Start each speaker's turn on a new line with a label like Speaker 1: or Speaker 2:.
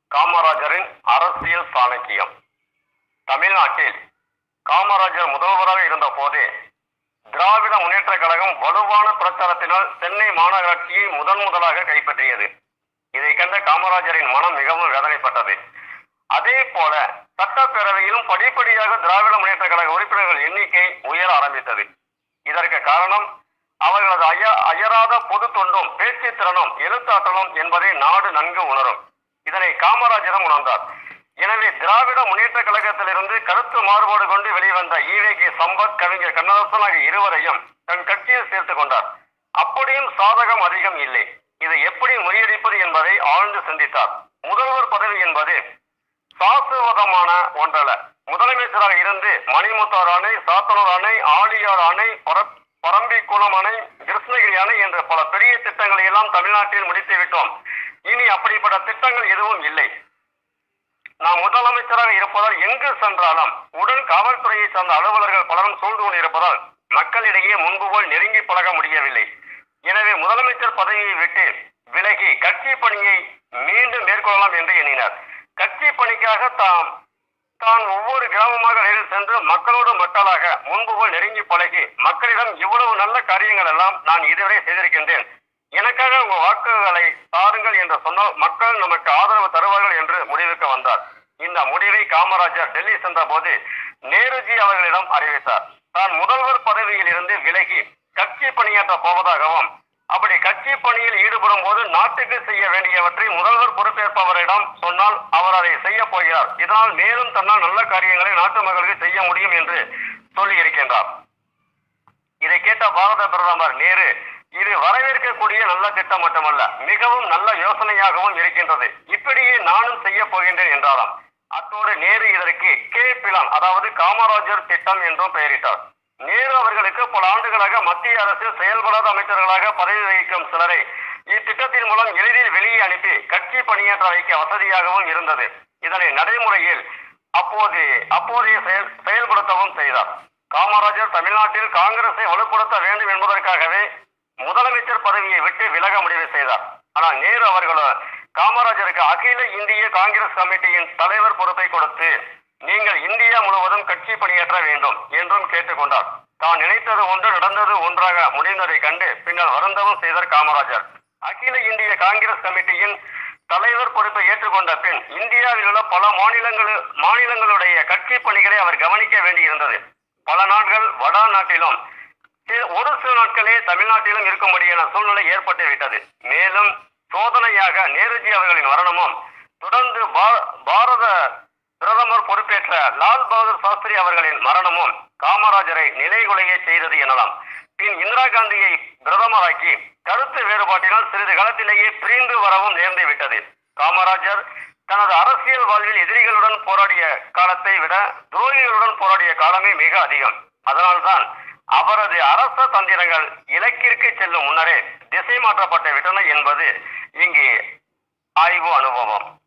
Speaker 1: காமராஜரின் அரசியல் சாணக்கியம் தமிழ்நாட்டில் காமராஜர் முதல்வராக இருந்த போதே திராவிட முன்னேற்ற கழகம் வலுவான பிரச்சாரத்தினால் சென்னை மாநகராட்சியை முதன் முதலாக கைப்பற்றியது இதை கண்ட காமராஜரின் மனம் மிகவும் வேதனைப்பட்டது அதே போல சட்டப்பேரவையிலும் படிப்படியாக திராவிட முன்னேற்ற கழக உறுப்பினர்கள் எண்ணிக்கை உயர ஆரம்பித்தது இதற்கு காரணம் அவர்களது அய அயராத பொது தொண்டும் பேச்சு திறனும் எழுத்தாற்றலும் என்பதை நாடு நன்கு உணரும் இதனை காமராஜரும் உணர்ந்தார் எனவே திராவிட முன்னேற்ற கழகத்திலிருந்து கருத்து மாறுபாடு கொண்டு வெளிவந்த ஈவேகி சம்பத் கவிஞர் கண்ணதாசன் ஆகிய இருவரையும் தன் கட்சியில் சேர்த்துக் கொண்டார் அப்படியும் சாதகம் அதிகம் இல்லை இதை எப்படி முறியடிப்பது என்பதை ஆழ்ந்து சிந்தித்தார் முதல்வர் பதவி என்பது சாசுவதமான ஒன்றல்ல முதலமைச்சராக இருந்து மணிமுத்தார் அணை சாத்தனூர் அணை ஆழியார் அணை பர- பரம்பிக்குளம் அணை கிருஷ்ணகிரி அணை என்ற பல பெரிய திட்டங்களை எல்லாம் தமிழ்நாட்டில் முடித்து விட்டோம் இனி அப்படிப்பட்ட திட்டங்கள் எதுவும் இல்லை நாம் முதலமைச்சராக இருப்பதால் எங்கு சென்றாலும் உடன் காவல்துறையை சார்ந்த அலுவலர்கள் பலரும் சூழ்ந்து கொண்டிருப்பதால் மக்களிடையே முன்பு போல் நெருங்கி பழக முடியவில்லை எனவே முதலமைச்சர் பதவியை விட்டு விலகி கட்சி பணியை மீண்டும் மேற்கொள்ளலாம் என்று எண்ணினார் கட்சி பணிக்காக தாம் தான் ஒவ்வொரு கிராமமாக நேரில் சென்று மக்களோடு மக்களாக முன்பு போல் நெருங்கி பழகி மக்களிடம் இவ்வளவு நல்ல காரியங்கள் எல்லாம் நான் இதுவரை செய்திருக்கின்றேன் எனக்காக உங்க வாக்குகளை தாருங்கள் என்று சொன்னால் மக்கள் நமக்கு ஆதரவு தருவார்கள் என்று முடிவுக்கு வந்தார் இந்த முடிவை காமராஜர் டெல்லி சென்ற போது நேருஜி அவர்களிடம் அறிவித்தார் தான் முதல்வர் பதவியில் இருந்து விலகி கட்சி பணியாற்ற போவதாகவும் அப்படி கட்சி பணியில் ஈடுபடும் போது நாட்டுக்கு செய்ய வேண்டியவற்றை முதல்வர் பொறுப்பேற்பவரிடம் சொன்னால் அவர் அதை செய்ய போகிறார் இதனால் மேலும் தன்னால் நல்ல காரியங்களை நாட்டு மக்களுக்கு செய்ய முடியும் என்று சொல்லி இருக்கின்றார் இதை கேட்ட பாரத பிரதமர் நேரு இது வரவேற்கக்கூடிய நல்ல திட்டம் மட்டுமல்ல மிகவும் நல்ல யோசனையாகவும் இருக்கின்றது இப்படியே நானும் செய்ய போகின்றேன் என்றாராம் அத்தோடு நேரு இதற்கு கே பிலான் அதாவது காமராஜர் திட்டம் என்றும் பெயரிட்டார் நேரு அவர்களுக்கு பல ஆண்டுகளாக மத்திய அரசில் செயல்படாத அமைச்சர்களாக பதவி வகிக்கும் சிலரை இத்திட்டத்தின் மூலம் எளிதில் வெளியே அனுப்பி கட்சி பணியாற்ற வைக்க வசதியாகவும் இருந்தது இதனை நடைமுறையில் அப்போது அப்போதைய செயல் செயல்படுத்தவும் செய்தார் காமராஜர் தமிழ்நாட்டில் காங்கிரஸை வலுப்படுத்த வேண்டும் என்பதற்காகவே முதலமைச்சர் பதவியை விட்டு விலக முடிவு செய்தார் ஆனால் நேரு அவர்களோ காமராஜருக்கு அகில இந்திய காங்கிரஸ் கமிட்டியின் தலைவர் பொறுப்பை கொடுத்து நீங்கள் இந்தியா முழுவதும் கட்சி பணியாற்ற வேண்டும் என்றும் கேட்டுக்கொண்டார் தான் நினைத்தது ஒன்று நடந்தது ஒன்றாக முடிந்ததை கண்டு பின்னர் வருந்தவும் செய்தார் காமராஜர் அகில இந்திய காங்கிரஸ் கமிட்டியின் தலைவர் பொறுப்பை ஏற்றுக்கொண்ட பின் இந்தியாவில் உள்ள பல மாநிலங்கள் மாநிலங்களுடைய கட்சி பணிகளை அவர் கவனிக்க வேண்டியிருந்தது பல நாட்கள் வடா நாட்டிலும் சில- ஒரு சில நாட்களே தமிழ்நாட்டிலும் இருக்கும்படியான சூழ்நிலை ஏற்பட்டு விட்டது மேலும் சோதனையாக நேருஜி அவர்களின் மரணமும் தொடர்ந்து பா- பாரத பிரதமர் பொறுப்பேற்ற லால் பகதூர் சாஸ்திரி அவர்களின் மரணமும் காமராஜரை நிலைகுலைய செய்தது எனலாம் பின் இந்திரா காந்தியை பிரதமராக்கி கருத்து வேறுபாட்டினால் சிறிது காலத்திலேயே பிரிந்து வரவும் நேர்ந்து விட்டது காமராஜர் தனது அரசியல் வாழ்வில் எதிரிகளுடன் போராடிய காலத்தை விட துரோகிகளுடன் போராடிய காலமே மிக அதிகம் அதனால்தான் அவரது அரச தந்திரங்கள் இலக்கிற்கு செல்லும் முன்னரே திசை மாற்றப்பட்டு விட்டன என்பது இங்கே ஆய்வு அனுபவம்